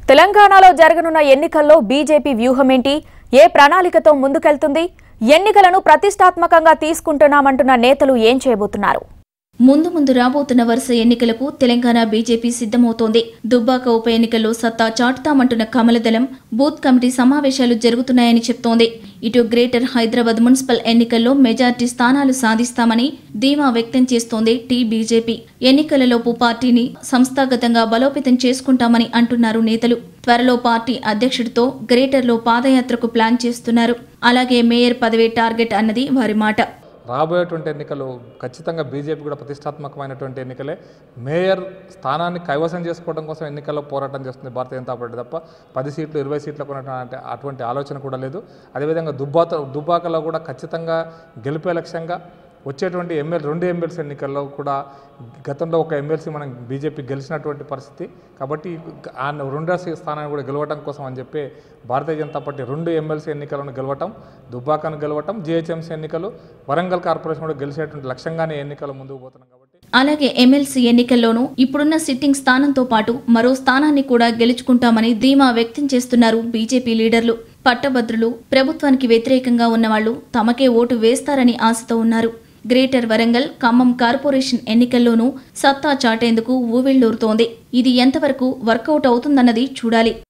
తెలంగాణలో జరగనున్న ఎన్నికల్లో బీజేపీ వ్యూహమేంటి ఏ ప్రణాళికతో ముందుకెళ్తుంది ఎన్నికలను ప్రతిష్టాత్మకంగా తీసుకుంటున్నామంటున్న నేతలు ఏం చేయబోతున్నారు ముందు ముందు రాబోతున్న వరుస ఎన్నికలకు తెలంగాణ బీజేపీ సిద్ధమవుతోంది దుబ్బాక ఉప ఎన్నికల్లో సత్తా చాటుతామంటున్న కమలదళం బూత్ కమిటీ సమావేశాలు జరుగుతున్నాయని చెప్తోంది ఇటు గ్రేటర్ హైదరాబాద్ మున్సిపల్ ఎన్నికల్లో మెజార్టీ స్థానాలు సాధిస్తామని ధీమా వ్యక్తం చేస్తోంది టీ బీజేపీ ఎన్నికలలోపు పార్టీని సంస్థాగతంగా బలోపేతం చేసుకుంటామని అంటున్నారు నేతలు త్వరలో పార్టీ అధ్యక్షుడితో గ్రేటర్లో పాదయాత్రకు ప్లాన్ చేస్తున్నారు అలాగే మేయర్ పదవి టార్గెట్ అన్నది వారి మాట రాబోయేటువంటి ఎన్నికలు ఖచ్చితంగా బీజేపీ కూడా ప్రతిష్టాత్మకమైనటువంటి ఎన్నికలే మేయర్ స్థానాన్ని కైవసం చేసుకోవడం కోసం ఎన్నికల్లో పోరాటం చేస్తుంది భారతీయ జనతా పార్టీ తప్ప పది సీట్లు ఇరవై సీట్లకు ఉన్నటువంటి అటువంటి ఆలోచన కూడా లేదు అదేవిధంగా దుబ్బాత దుబ్బాకలో కూడా ఖచ్చితంగా గెలిపే లక్ష్యంగా వచ్చేటువంటి ఎమ్మెల్యే రెండు ఎమ్మెల్సీ ఎన్నికల్లో కూడా గతంలో ఒక ఎమ్మెల్సీ మనం బీజేపీ గెలిచినటువంటి పరిస్థితి కాబట్టి ఆ రెండో స్థానాన్ని కూడా గెలవటం కోసం అని చెప్పి భారతీయ జనతా పార్టీ రెండు ఎమ్మెల్సీ ఎన్నికలను గెలవటం దుబ్బాకను గెలవటం జిహెచ్ఎంసీ ఎన్నికలు వరంగల్ కార్పొరేషన్ కూడా గెలిచేటువంటి లక్ష్యంగానే ఎన్నికలు ముందుకు పోతున్నాం కాబట్టి అలాగే ఎమ్మెల్సీ ఎన్నికల్లోనూ ఇప్పుడున్న సిట్టింగ్ స్థానంతో పాటు మరో స్థానాన్ని కూడా గెలుచుకుంటామని ధీమా వ్యక్తం చేస్తున్నారు బీజేపీ లీడర్లు పట్టభద్రులు ప్రభుత్వానికి వ్యతిరేకంగా ఉన్నవాళ్లు తమకే ఓటు వేస్తారని ఆశతో ఉన్నారు గ్రేటర్ వరంగల్ ఖమ్మం కార్పొరేషన్ ఎన్నికల్లోనూ సత్తా చాటేందుకు ఊవిళ్లూరుతోంది ఇది ఎంతవరకు వర్కౌట్ అవుతుందన్నది చూడాలి